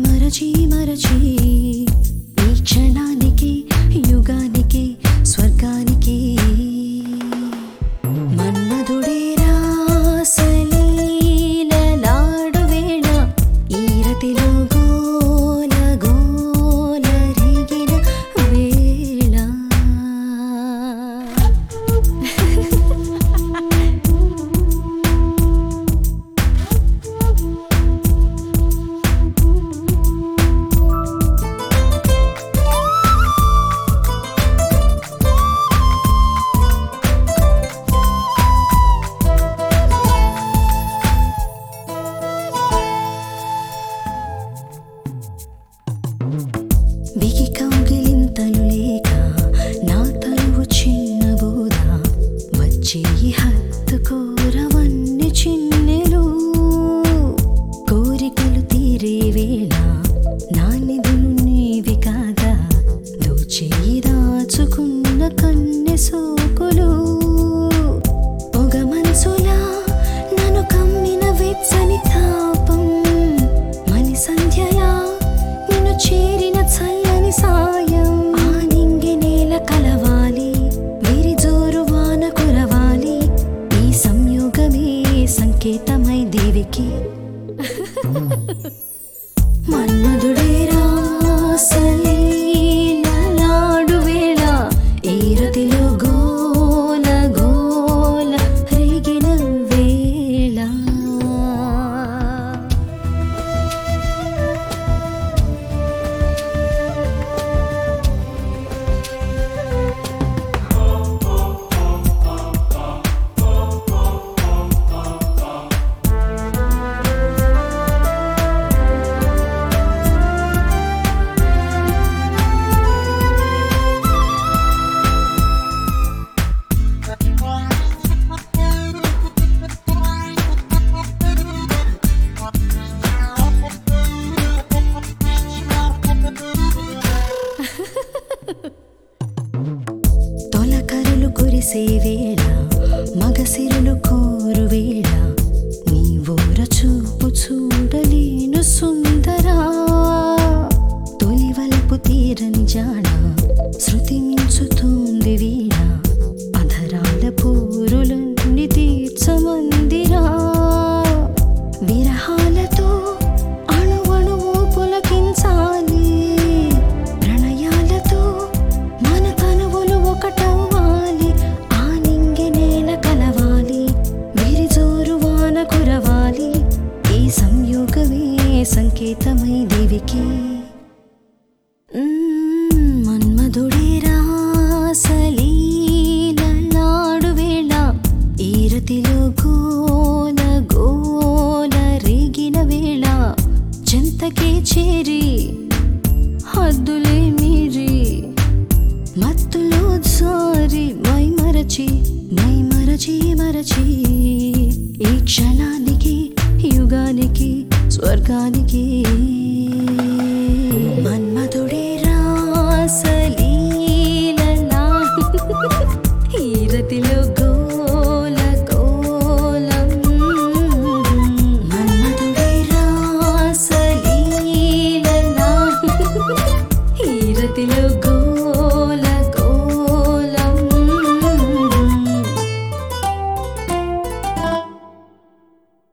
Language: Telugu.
మరచి మరచి ఈ క్షణానికి యుగానికి స్వర్గానికి మన్మధుడే రాసలీలలాడు వేళ ఈరతిలో గోల గోల రేగిన వేళ బిగి కౌగిలింతలు లేక నా తలువు చిన్న బోధ వచ్చే ఈ హత్తు కోరవన్ని చిన్నెలు కోరికలు తీరే వేళ నా నిధులు నీవి కాగా దోచేయి దాచుకున్న కన్నె సోకులు పొగ మనసులా నన్ను కమ్మిన వెచ్చని తాపం మని సంధ్యలా నిన్ను చేరిన చల్లని సాయం ఆ నింగి నేల కలవాలి విరి జోరు వాన కురవాలి ఈ సంయోగమే సంకేతమై దేవికి మన్మధుడే రాసలీలలాడు వేళ ఈరతిలో గోల గోల రేగిన వేళ తొలకరులు కురిసే వేళ మగసిరులు కోరు వేళ నీ ఊర చూపు చూడలేను సుందరా తొలివల్పు తీరని జాడ శృతి మించుతోంది వీణ అధరాల పూరులన్నీ తీర్చమందిరా విరహాలతో అణువణువు పులకించాలి ప్రణయాలతో మన తనువులు ఒకటవ్వాలి ఆ నింగి నేల కలవాలి విరిజోరు వాన కురవాలి ఈ సంయోగమే సంకేతమై దేవికి మ్మ్, మన్మధుడే రాసలీలలాడు వేళ ఈరతిలో గోల గోల రేగిన వేళ చెంతకే చేరి హద్దులే మీరి మత్తులో జారి మై మరచి మై మరచి మరచి ఈ క్షణానికి యుగానికి స్వర్గానికి